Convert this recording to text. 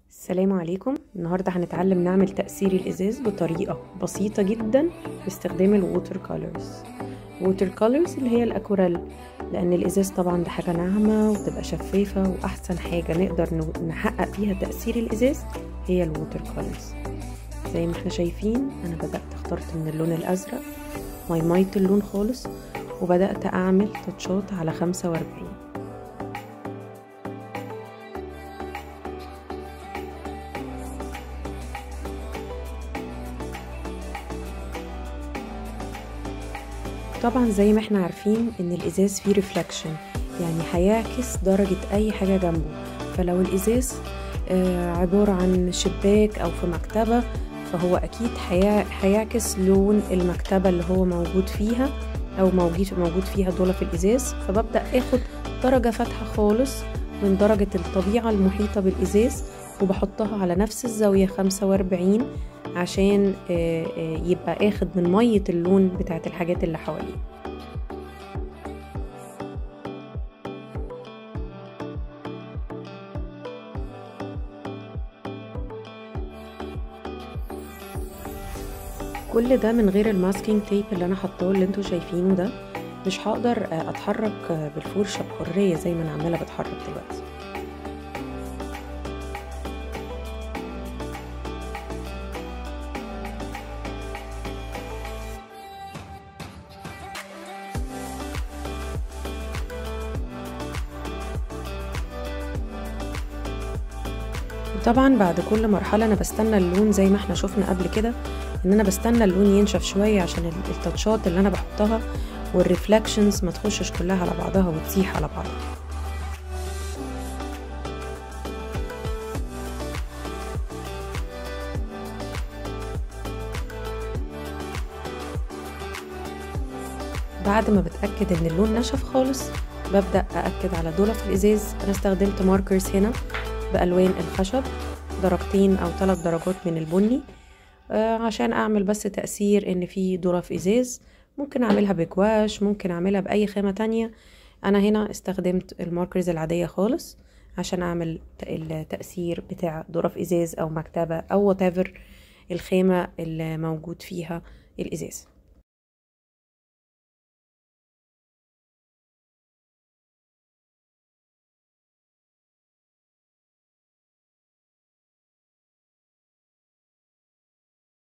السلام عليكم النهاردة هنتعلم نعمل تأثير الإزاز بطريقة بسيطة جدا باستخدام الووتر كولرز ووتر كولرز اللي هي الأكوريل لأن الإزاز طبعا ده حاجة ناعمة وتبقى شفافة وأحسن حاجة نقدر نحقق فيها تأثير الإزاز هي الووتر كولرز زي ما احنا شايفين أنا بدأت اخترت من اللون الأزرق ماي مايت اللون خالص وبدأت أعمل تاتشات على خمسة وأربعين طبعا زي ما احنا عارفين ان الازاز فيه ريفلكشن يعني هيعكس درجة اي حاجة جنبه فلو الازاز عبارة عن شباك او في مكتبة فهو اكيد هيعكس لون المكتبة اللي هو موجود فيها او موجود موجود فيها ضلف الازاز فببدأ اخد درجة فاتحة خالص من درجة الطبيعة المحيطة بالازاز وبحطها على نفس الزاوية خمسة واربعين عشان يبقى اخد من مية اللون بتاعت الحاجات اللي حواليه كل ده من غير الماسكينج تيب اللي انا حطاه اللي انتوا شايفينه ده مش هقدر اتحرك بالفرشة بحرية زي ما انا عمالة بتحرك دلوقتي طبعا بعد كل مرحلة أنا بستنى اللون زي ما احنا شفنا قبل كده إن أنا بستنى اللون ينشف شوية عشان التاتشات اللي أنا بحطها والريفلكشنز ما تخشش كلها على بعضها وتسيح على بعضها بعد ما بتأكد إن اللون نشف خالص ببدأ أأكد على ضلف الإزاز أنا استخدمت ماركرز هنا بألوان الخشب درجتين أو ثلاث درجات من البني آه عشان أعمل بس تأثير إن في ضرف إزاز ممكن أعملها بجواش ممكن أعملها بأي خامة تانية أنا هنا استخدمت الماركرز العادية خالص عشان أعمل التأثير بتاع ضرف إزاز أو مكتبة أو whatever الخامة اللي موجود فيها الإزاز